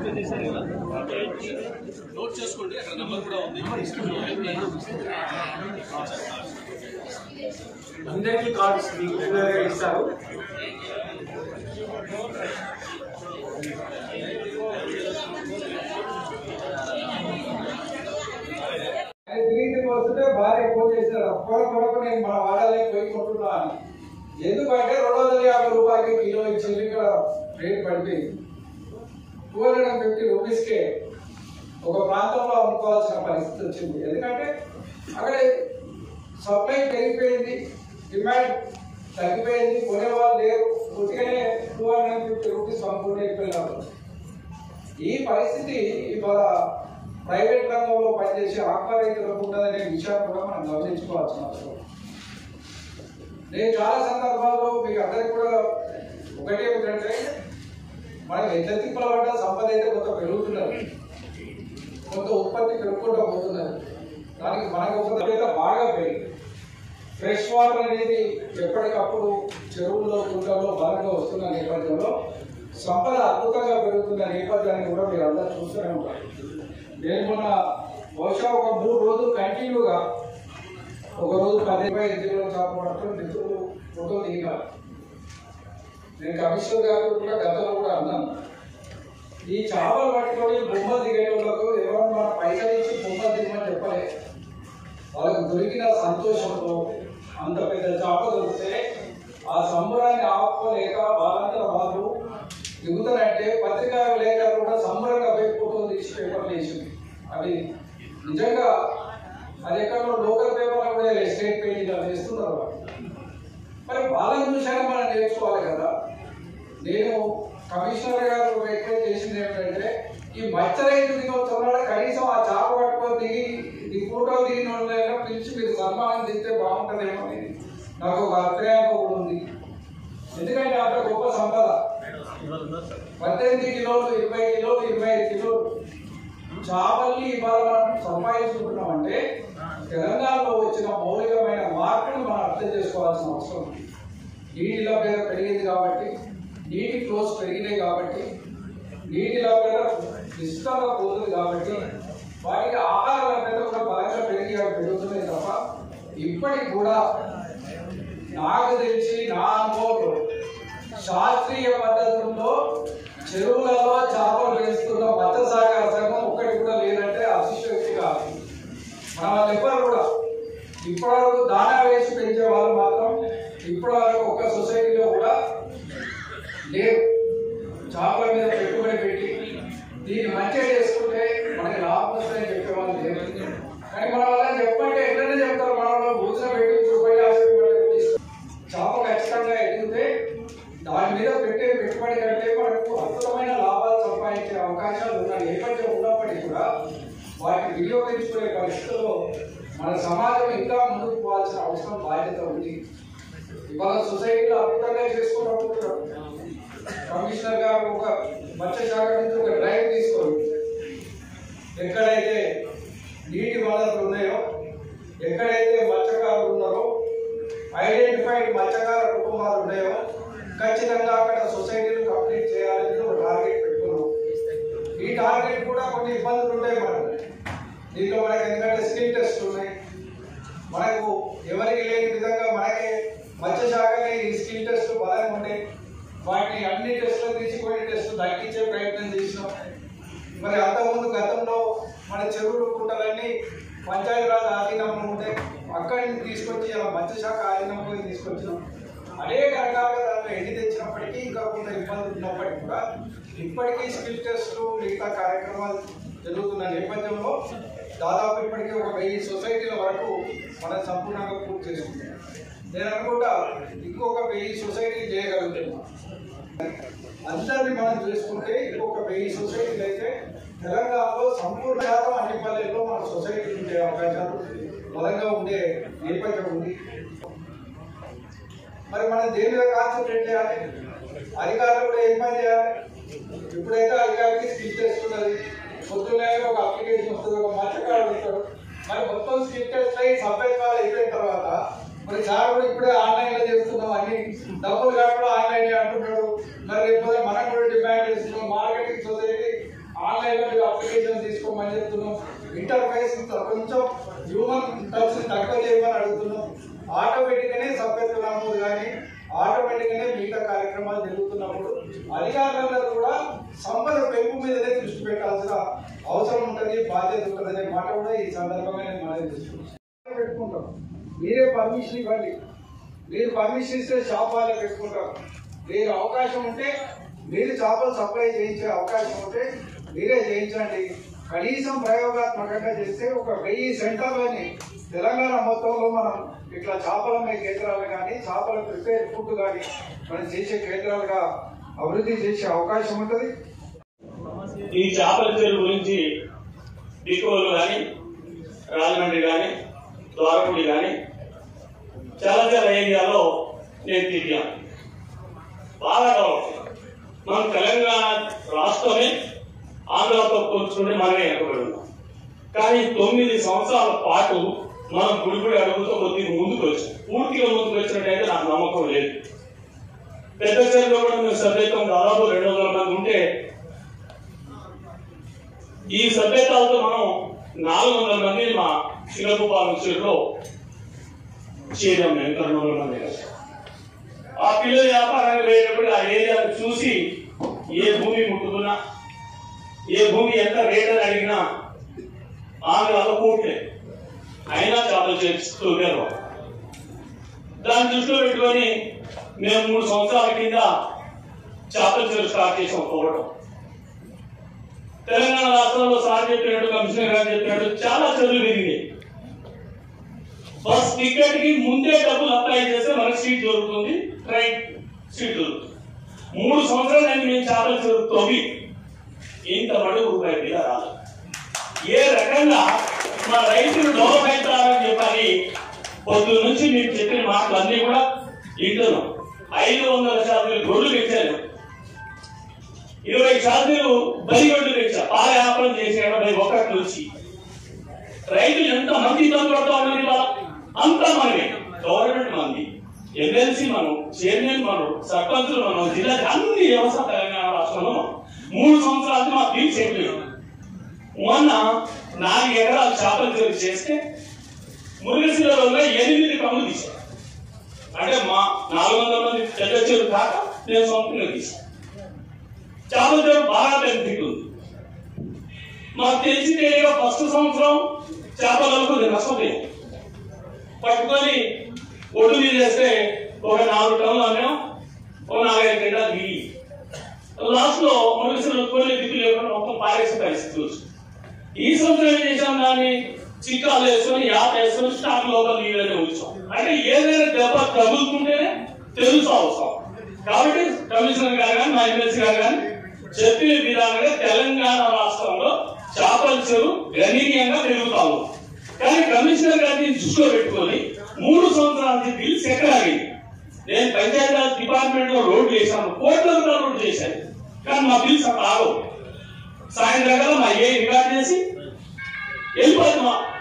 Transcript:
Note చేసుకోండి అక్కడ number కూడా ఉంది అందరికీ కార్డ్స్ మీకు రెగ్యులర్గా ఇస్తారు ఆయన తిరిగి వస్తుంటే భార్య ఫోన్ చేశారు అప్పుడు కొరకు నేను మన వాడాలని పోయి కొంటున్నా అని ఎందుకంటే రెండు వందల యాభై రూపాయలకి కిలో ఇచ్చింది ఇక్కడ రేట్ పడిపోయింది టూ హండ్రెడ్ అండ్ ఫిఫ్టీ రూపీస్కే ఒక ప్రాంతంలో అమ్ముకోవాల్సిన పరిస్థితి వచ్చింది ఎందుకంటే అక్కడ సప్లై పెరిగిపోయింది డిమాండ్ తగ్గిపోయింది కొనేవాళ్ళు లేరు ఉతికనే two hundred and fifty rupees అమ్ముకుంటే వెళ్ళిపోయినారు ఈ పరిస్థితి ఇవాళ ప్రైవేట్ రంగంలో పనిచేసే ఆక్వా రైతులకు ఉన్నదనే విషయాన్ని కూడా మనం గమనించుకోవాల్సిన అవసరం నేను చాలా సందర్భాల్లో మీకు అందరికి కూడా ఒకటే ఏమిటంటే మనం ఎంత తిప్పల పడ్డ సంపద అయితే కొంత పెరుగుతున్నది కొంత ఉత్పత్తి పెరుగుకుంటూ పోతున్నది దానికి మనకు ఒక లభ్యత బాగా పెరిగింది ఫ్రెష్ వాటర్ అనేది ఎప్పటికప్పుడు చెరువుల్లో కుంటల్లో బలంగా వస్తున్న నేపథ్యంలో సంపద అద్భుతంగా పెరుగుతున్న నేపథ్యాన్ని కూడా మీరు అందరూ చూస్తూనే ఉంటారు నేను మొన్న బహుశా ఒక మూడు రోజులు కంటిన్యూగా ఒక రోజు పది ఇరవై ఐదు కిలోల చేప పట్టుకుని మిత్రులు ఫోటో దిగారు నేను కమిషనర్ గారు కూడా గతంలో కూడా అన్నాను ఈ చేపలు పట్టుకొని బొమ్మ దిగేటోళ్ళకు ఎవరన్నా మన పైసలు ఇచ్చి బొమ్మ దిగమని చెప్పలే వాళ్ళకు దొరికిన సంతోషంతో అంత పెద్ద చేప దొరికితే ఆ సంబరాన్ని ఆపుకోలేక వాళ్ళంతా వాళ్ళు దిగుతారంటే పత్రికా విలేకరులు కూడా సంబరంగా పోయి ఫోటో తీసి పేపర్లు వేసింది అవి నిజంగా అది ఎక్కడో లోకల్ పేపర్లో కూడా స్టేట్ పేజీలో వేస్తున్నారు వాళ్ళు మరి వాళ్ళని చూశాక మనం నేర్చుకోవాలి కదా నేను కమిషనర్ గారు రిక్వెస్ట్ చేసింది ఏమిటంటే ఈ మచ్చ రైతు దిగవుతున్నాడు కనీసం ఆ చేప పట్టుకొని దిగి ఈ ఫోటో దిగిన వాళ్ళైనా పిలిచి మీరు సన్మానం చేస్తే బాగుంటుందేమో అని నాకు ఒక అభిప్రాయం కూడా ఉంది ఎందుకంటే అంత గొప్ప సంపద పద్దెనిమిది కిలోలు ఇరవై కిలోలు ఇరవై ఐదు కిలోలు చేపల్ని ఇవాళ మనం సంపాదించుకుంటున్నామంటే తెలంగాణలో వచ్చిన మౌలికమైన మార్పును మనం అర్థం చేసుకోవాల్సిన అవసరం ఉంది నీటి లభ్యత పెరిగింది కాబట్టి నీటి ఫ్లోస్ పెరిగినాయి కాబట్టి నీటి లభ్యత నిశ్చితంగా పోతుంది కాబట్టి వాటికి ఆహార లభ్యత కూడా బలంగా పెరిగి పెరుగుతున్నాయి తప్ప ఇప్పటికి కూడా నాకు తెలిసి నా అనుభవంలో శాస్త్రీయ పద్ధతుల్లో చెరువులలో చేపలు పెంచుతున్న మత్స్యశాఖ సంఘం ఒక్కటి కూడా లేదంటే అతిశయోక్తి కాదు మన వాళ్ళు ఎవ్వరు కూడా ఇప్పటివరకు దానా వేసి పెంచే వాళ్ళు మాత్రం ఇప్పటివరకు ఒక్క సొసైటీలో కూడా లేరు చేపల మీద పెట్టుబడి పెట్టి దీన్ని మంచిగా చేసుకుంటే మనకి లాభం వస్తుందని చెప్పేవాళ్ళు లేరు కానీ మన వాళ్ళని చెప్పంటే ఎట్లనే చెప్తారు మన వాళ్ళు భూసన పెట్టి రూపాయలు యాభై రూపాయలు ఇస్తారు. చేప ఖచ్చితంగా ఎదిగితే దాని మీద పెట్టే పెట్టుబడి కంటే మనకు అద్భుతమైన లాభాలు సంపాదించే అవకాశాలు ఉన్న నేపథ్యం ఉన్నప్పటికీ కూడా వాటిని వినియోగించుకునే పరిస్థితుల్లో మన సమాజం ఇంకా ముందుకు పోవాల్సిన అవసరం బాధ్యత ఉంది ఇవాళ సొసైటీలో అద్భుతంగా చేసుకున్నప్పుడు కమిషనర్ గారు ఒక మత్స్య శాఖ నుంచి ఒక డ్రైవ్ తీసుకొని ఎక్కడైతే నీటి వనరులు ఉన్నాయో ఎక్కడైతే మత్స్యకారులు ఉన్నారో ఐడెంటిఫైడ్ మత్స్యకార కుటుంబాలు ఉన్నాయో ఖచ్చితంగా అక్కడ సొసైటీలు కంప్లీట్ చేయాలని ఒక టార్గెట్ పెట్టుకున్నాం ఈ టార్గెట్ కూడా కొన్ని ఇబ్బందులు ఉంటాయి మనకు దీంట్లో మనకి ఎందుకంటే స్కిల్ టెస్ట్ ఉన్నాయి మనకు ఎవరికి లేని విధంగా మనకే మత్స్య శాఖని ఈ స్కిల్ టెస్ట్ బలంగా ఉండే వాటిని అన్ని టెస్టులు తీసి కొన్ని టెస్టులు తగ్గించే ప్రయత్నం చేసినాం మరి అంతకుముందు గతంలో మన చెరువులు కుంటలన్నీ పంచాయతీరాజ్ ఆధీనంలో ఉంటే అక్కడి నుంచి తీసుకొచ్చి అలా మత్స్య శాఖ ఆధీనంలో తీసుకొచ్చినాం అనేక రకాలుగా దాంట్లో ఎండి తెచ్చినప్పటికీ ఇంకా కొంత ఇబ్బందులు ఉన్నప్పటికీ కూడా ఇప్పటికీ స్కిల్ టెస్టులు మిగతా కార్యక్రమాలు జరుగుతున్న నేపథ్యంలో దాదాపు ఇప్పటికీ ఒక వెయ్యి సొసైటీల వరకు మనం సంపూర్ణంగా పూర్తి చేసుకుంటాం నేను అనుకుంటా ఇంకొక వెయ్యి సొసైటీలు చేయగలుగుతున్నాం అందరిని మనం చూసుకుంటే ఇంకొక వెయ్యి సొసైటీలు అయితే తెలంగాణలో సంపూర్ణ శాతం అన్ని పల్లెల్లో మన సొసైటీలు ఉండే అవకాశాలు బలంగా ఉండే నేపథ్యం ఉంది మరి మనం దేని మీద కాన్సన్ట్రేట్ చేయాలి అధికారులు కూడా ఏం పని చేయాలి ఇప్పుడైతే అధికారికి స్కిల్ టెస్ట్ ఉన్నది పొద్దున్నే ఒక అప్లికేషన్ వస్తుంది ఒక మత్స్యకారుడు ఉంటాడు మరి మొత్తం స్కిల్ టెస్ట్ అయ్యి సబ్మిట్ కాల్ అయిపోయిన తర్వాత మరి సార్ కూడా ఇప్పుడే ఆన్లైన్ లో చేస్తున్నాం అన్ని డబ్బులు కట్టడం ఆన్లైన్ అంటున్నాడు మరి రేపు మనం కూడా డిమాండ్ చేస్తున్నాం మార్కెటింగ్ సొసైటీ చేసుకోమని చెప్తున్నాం ఇంటర్ఫేస్ కొంచెం హ్యూమన్ టచ్ తక్కువ చేయమని అడుగుతున్నాం ఆటోమేటిక్ గానే సభ్యత్వ నమోదు కానీ ఆటోమేటిక్ గానే మిగతా కార్యక్రమాలు జరుగుతున్నప్పుడు అధికారులందరూ కూడా సంపద పెంపు మీదనే దృష్టి పెట్టాల్సిన అవసరం ఉంటుంది బాధ్యత ఉంటుంది అనే మాట కూడా ఈ సందర్భంగా నేను మనవి చేస్తున్నాను పెట్టుకుంటాం మీరే పర్మిషన్ ఇవ్వండి మీరు పర్మిషన్ ఇస్తే షాప్ వాళ్ళే పెట్టుకుంటారు మీరు అవకాశం ఉంటే మీరు చేపలు సప్లై చేయించే అవకాశం ఉంటే మీరే చేయించండి కనీసం ప్రయోగాత్మకంగా చేస్తే ఒక వెయ్యి సెంటర్లని తెలంగాణ మొత్తంలో మనం ఇట్లా చేపల మీద కేంద్రాలు కానీ చేపల ప్రిపేర్ ఫుడ్ కానీ మనం చేసే కేంద్రాలుగా అభివృద్ధి చేసే అవకాశం ఉంటుంది ఈ చేపల చెరువు గురించి డికోలు కానీ రాజమండ్రి కానీ ద్వారపూడి కానీ చాలా చాలా ఏరియాలో నేను తిరిగాను బాగా డెవలప్ మన తెలంగాణ రాష్ట్రమే ఆంధ్రతో పోల్చుకుంటే మనమే వెనకబడి ఉన్నాం కానీ తొమ్మిది సంవత్సరాల పాటు మనం గుడిగుడి అడుగుతో కొద్దిగా ముందుకు వచ్చాం పూర్తిగా ముందుకు వచ్చినట్టయితే నాకు నమ్మకం లేదు పెద్ద చెరువులో కూడా మేము సభ్యత్వం దాదాపు రెండు వందల మంది ఉంటే ఈ సభ్యతాలతో మనం నాలుగు వందల మందిని మా శిలభూపాలం చెరువులో చేరాం మేము రెండు వందల మంది కలిసి. ఆ పిల్లలు వ్యాపారానికి వెళ్ళినప్పుడు ఆ ఏరియాను చూసి ఏ భూమి ముట్టుకున్నా ఏ భూమి ఎంత రేట్ అని అడిగినా ఆంధ్రాలో కోట్లే అయినా చేపలు చేస్తూ వాళ్ళు. దాన్ని దృష్టిలో పెట్టుకొని మేము మూడు సంవత్సరాల కింద చేపల చెరువు స్టార్ట్ చేసాం పోవడం తెలంగాణ రాష్ట్రంలో సార్ చెప్పినట్టు కమిషనర్ గారు చెప్పినట్టు చాలా చెరువులు పెరిగినాయి బస్ టికెట్ కి ముందే డబ్బులు అప్లై చేస్తే మనకి సీట్ దొరుకుతుంది ట్రైన్ సీట్ దొరుకుతుంది మూడు సంవత్సరాలు నేను మేము చేపల చెరువు తవ్వి ఇంత మడుగు రూపాయి మీద రాదు ఏ రకంగా మా రైతులు డెవలప్ అవుతారని చెప్పాలి పొద్దు నుంచి మీరు చెప్పిన మాటలు అన్ని కూడా వింటున్నాం ఐదు వందల శాతం గొడ్లు పెంచాను ఇరవై శాతం బలిగొడ్లు పెంచా పాల వ్యాపారం చేసే ఎనభై ఒకటి నుంచి రైతులు ఎంత మంది ఇబ్బంది పడతా ఉన్నారు ఇవాళ అంతా మనమే గవర్నమెంట్ మంది ఎమ్మెల్సీ మనం చైర్మన్ మనం సర్పంచులు మనం జిల్లా అన్ని వ్యవస్థ తెలంగాణ రాష్ట్రంలో మనం. మూడు సంవత్సరాలు మా బిల్ చెప్పలేదు మొన్న నాలుగు ఎకరాలు చేపల చెరువు చేస్తే మురుగశిలలో ఎనిమిది కమ్ములు తీశారు అంటే మా నాలుగు వందల మంది పెద్ద చెరువు కాక నేను సొంతంగా తీశాను చేపల చెరువు బాగా బెనిఫిట్ ఉంది మాకు తెలిసిందే ఫస్ట్ సంవత్సరం చేపలకు నష్టపోయాం పట్టుకొని ఒడ్డు మీద వేస్తే ఒక నాలుగు టన్నులు అన్నాం ఒక నాలుగైదు గంటలు దిగి లాస్ట్ లో మనుషులు కొన్ని దిక్కు లేకుండా మొత్తం పారేసే పరిస్థితి వచ్చింది ఈ సంవత్సరం ఏం చేశాం దాన్ని చిక్కాలు వేసుకొని యాప్ వేసుకొని స్టాక్ లోపల నీళ్ళని ఉంచాం అంటే ఏదైనా దెబ్బ తగులుతుంటేనే తెలుసు అవసరం కాబట్టి కమిషనర్ గారు కానీ మా ఎమ్మెల్సీ గారు కానీ చెప్పిన విధానంగా తెలంగాణ రాష్ట్రంలో చేపల చెరువు గణనీయంగా పెరుగుతా ఉంది కానీ కమిషనర్ గారిని దృష్టిలో పెట్టుకొని మూడు సంవత్సరాల నుంచి బిల్స్ ఎక్కడ ఆగింది నేను పంచాయతీరాజ్ డిపార్ట్మెంట్ లో రోడ్లు వేశాను కోట్ల రూపాయల రోడ్లు చేశాను కానీ మా బిల్స్ అక్కడ ఆగవు సాయంత్రం కల్లా మా ఏ రికార్డ్ చేసి వెళ్ళిపోతుంది మా